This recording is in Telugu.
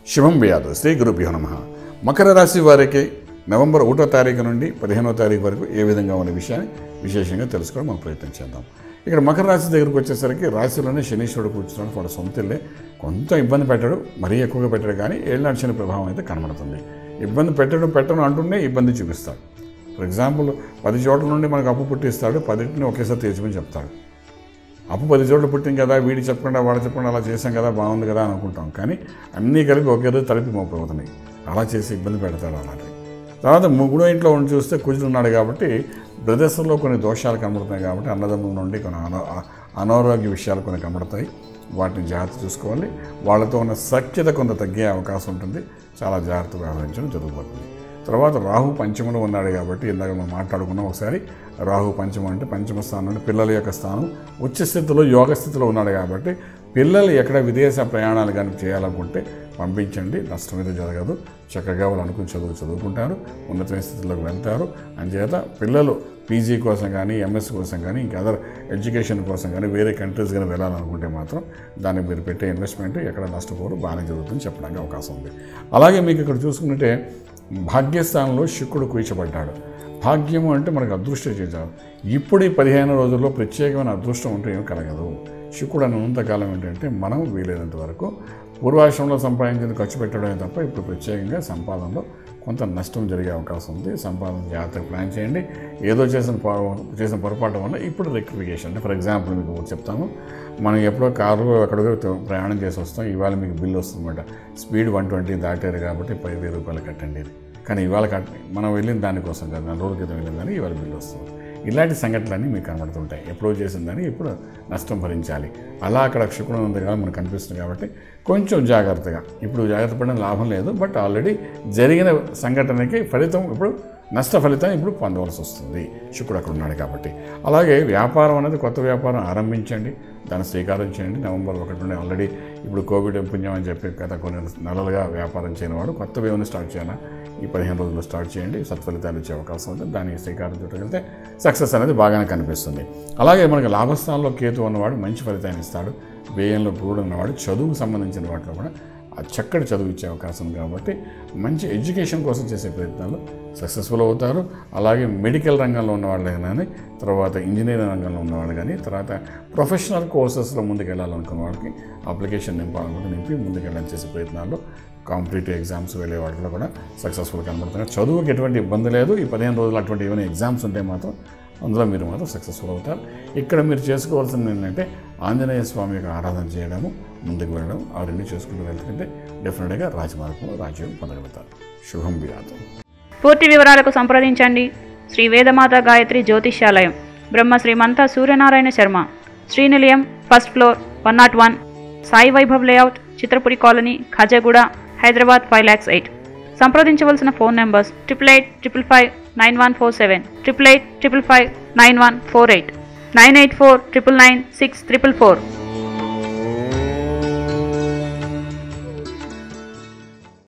శుభం వ్యాధు శ్రీ గురుభ్యో నమ మకర రాశి వారికి నవంబర్ ఒకటో తారీఖు నుండి పదిహేనో తారీఖు వరకు ఏ విధంగా ఉన్న విషయాన్ని విశేషంగా తెలుసుకోవడం మనం ప్రయత్నం చేద్దాం ఇక్కడ మకర రాశి దగ్గరికి వచ్చేసరికి రాశిలోనే శనీశ్వరుడు కూర్చున్నాడు వాళ్ళ సొంత ఇల్లే కొంత ఇబ్బంది పెట్టడు మరీ ఎక్కువగా పెట్టడు కానీ ఏళ్ళనాటి శని ప్రభావం అయితే కనబడుతుంది ఇబ్బంది పెట్టడం పెట్టడం అంటూనే ఇబ్బంది చూపిస్తాడు ఫర్ ఎగ్జాంపుల్ పది చోట్ల నుండి మనకు అప్పు పుట్టిస్తాడు పదింటిని ఒకేసారి తీర్చమని చెప్తాడు అప్పు పది చోట్ల పుట్టింది కదా వీడి చెప్పకుండా వాడు చెప్పకుండా అలా చేశాం కదా బాగుంది కదా అని అనుకుంటాం కానీ అన్నీ కలిపి ఒకే రోజు తలిపి మోపవుతున్నాయి అలా చేసి ఇబ్బంది పెడతాడు అలాంటివి తర్వాత మూడో ఇంట్లో ఉండి చూస్తే కుజుడు ఉన్నాడు కాబట్టి బ్రదర్స్లో కొన్ని దోషాలు కనబడుతున్నాయి కాబట్టి అన్నదమ్ముల నుండి కొన్ని అనా అనారోగ్య విషయాలు కొన్ని కనబడతాయి వాటిని జాగ్రత్త చూసుకోవాలి వాళ్ళతో ఉన్న సఖ్యత కొంత తగ్గే అవకాశం ఉంటుంది చాలా జాగ్రత్త వ్యవహరించడం జరుగుతుంది తర్వాత రాహు పంచమంలో ఉన్నాడు కాబట్టి ఇందాక మనం మాట్లాడుకున్నాం ఒకసారి రాహు పంచమం అంటే పంచమ స్థానం అంటే పిల్లల యొక్క స్థానం ఉచ్చ స్థితిలో యోగ స్థితిలో ఉన్నాడు కాబట్టి పిల్లలు ఎక్కడ విదేశ ప్రయాణాలు కానీ చేయాలనుకుంటే పంపించండి నష్టం అయితే జరగదు చక్కగా వాళ్ళు అనుకుని చదువు చదువుకుంటారు ఉన్నతమైన స్థితిలోకి వెళ్తారు అంచేత పిల్లలు పీజీ కోసం కానీ ఎంఎస్ కోసం కానీ ఇంకా అదర్ ఎడ్యుకేషన్ కోసం కానీ వేరే కంట్రీస్ కానీ వెళ్ళాలనుకుంటే మాత్రం దానికి మీరు పెట్టే ఇన్వెస్ట్మెంట్ ఎక్కడ నష్టపోరు బాగానే జరుగుతుందని చెప్పడానికి అవకాశం ఉంది అలాగే మీకు ఇక్కడ చూసుకుంటే భాగ్యస్థానంలో శుక్రుడు కూర్చబడ్డాడు భాగ్యము అంటే మనకు అదృష్టం చేశారు ఇప్పుడు ఈ పదిహేను రోజుల్లో ప్రత్యేకమైన అదృష్టం ఉంటే ఏమి కలగదు శుక్రుడు అన్నంతకాలం ఏంటంటే మనం వీలైనంత వరకు పూర్వాశ్రమంలో సంపాదించిన ఖర్చు పెట్టడమే తప్ప ఇప్పుడు ప్రత్యేకంగా సంపాదనలో కొంత నష్టం జరిగే అవకాశం ఉంది సంపాదన జాగ్రత్తగా ప్లాన్ చేయండి ఏదో చేసిన పొర- చేసిన పొరపాటు వల్ల ఇప్పుడు రెక్టిఫికేషన్ అంటే ఫర్ ఎగ్జాంపుల్ మీకు ఒకటి చెప్తాను మనం ఎప్పుడో కారులో ఎక్కడికో త- ప్రయాణం చేసి వస్తాం ఇవాళ మీకు బిల్ వస్తుందన్నమాట స్పీడ్ వన్ ట్వంటీ దాటారు కాబట్టి పది వెయ్యి రూపాయలు కట్టండి ఇది కానీ ఇవాళ కట్ట మనం వెళ్ళిన దానికోసం కాదు నెల రోజుల క్రితం వెళ్ళిన దానికి ఇవాళ బిల్లు వస్తుంది ఇలాంటి సంఘటనలన్నీ మీకు కనబడుతుంటాయి ఎప్పుడో చేసిన దాన్ని ఇప్పుడు నష్టం భరించాలి అలా అక్కడ శుక్రుడు ఉంది కదా మనకు కనిపిస్తుంది కాబట్టి కొంచెం జాగ్రత్తగా ఇప్పుడు జాగ్రత్త పడడం లాభం లేదు బట్ ఆల్రెడీ జరిగిన సంఘటనకి ఫలితం ఇప్పుడు నష్ట ఫలితం ఇప్పుడు పొందవలసి వస్తుంది శుక్రుడు అక్కడ ఉన్నాడు కాబట్టి అలాగే వ్యాపారం అనేది కొత్త వ్యాపారం ఆరంభించండి దాన్ని శ్రీకారం చేయండి నవంబర్ ఒకటి నుండి ఆల్రెడీ ఇప్పుడు కోవిడ్ పుణ్యం అని చెప్పి గత కొన్ని నెలలుగా వ్యాపారం చేయని వాడు కొత్త వేవ్ని స్టార్ట్ చేయాలా ఈ పదిహేను రోజుల్లో స్టార్ట్ చేయండి సత్ఫలితాలు ఇచ్చే అవకాశం ఉంది దానికి శ్రీకారం చుట్టగలిగితే సక్సెస్ అనేది బాగానే కనిపిస్తుంది అలాగే మనకి లాభస్థానంలో కేతు ఉన్నవాడు మంచి ఫలితాన్ని ఇస్తాడు వ్యయంలో గురుడు ఉన్నవాడు చదువుకు సంబంధించిన వాటిలో కూడా ఆ చక్కటి చదువు ఇచ్చే అవకాశం ఉంది కాబట్టి మంచి ఎడ్యుకేషన్ కోసం చేసే ప్రయత్నాలు సక్సెస్ఫుల్ అవుతారు అలాగే మెడికల్ రంగంలో ఉన్న వాళ్ళు కానీ తర్వాత ఇంజనీరింగ్ రంగంలో ఉన్నవాళ్ళు కానీ తర్వాత ప్రొఫెషనల్ కోర్సెస్లో ముందుకు వెళ్ళాలనుకున్న వాళ్ళకి అప్లికేషన్ నింపాలనుకుంటే నింపి ముందుకు వెళ్ళాలని చేసే ప్రయత్నాల్లో కాంపిటేటివ్ ఎగ్జామ్స్ వెళ్ళే వాటిలో కూడా సక్సెస్ఫుల్ కనబడుతున్నాయి చదువుకి ఎటువంటి ఇబ్బంది లేదు ఈ పదిహేను రోజులు అటువంటి ఏమైనా ఎగ్జామ్స్ ఉంటే మాత్రం అందులో మీరు మాత్రం సక్సెస్ఫుల్ అవుతారు ఇక్కడ మీరు చేసుకోవాల్సింది ఏంటంటే ఆంజనేయ స్వామి యొక్క ఆరాధన చేయడము ముందుకు వెళ్ళడం ఆ రెండు చేసుకుంటూ వెళ్తుంటే డెఫినెట్గా రాజమార్గంలో రాజ్యం పొందగలుగుతారు శుభం విరాతం పూర్తి వివరాలకు సంప్రదించండి శ్రీ వేదమాత గాయత్రి జ్యోతిష్యాలయం Brahma Srimantha Suryanarayana Sharma Srinilayam first floor one nought one Sai Vaibhav layout Chitrapuri colony Khajaguda Hyderabad five lakhs eight సంప్రదించవలసిన phone numbers triple eight triple five nine one four seven triple eight triple five nine one four eight nine eight four triple nine six triple four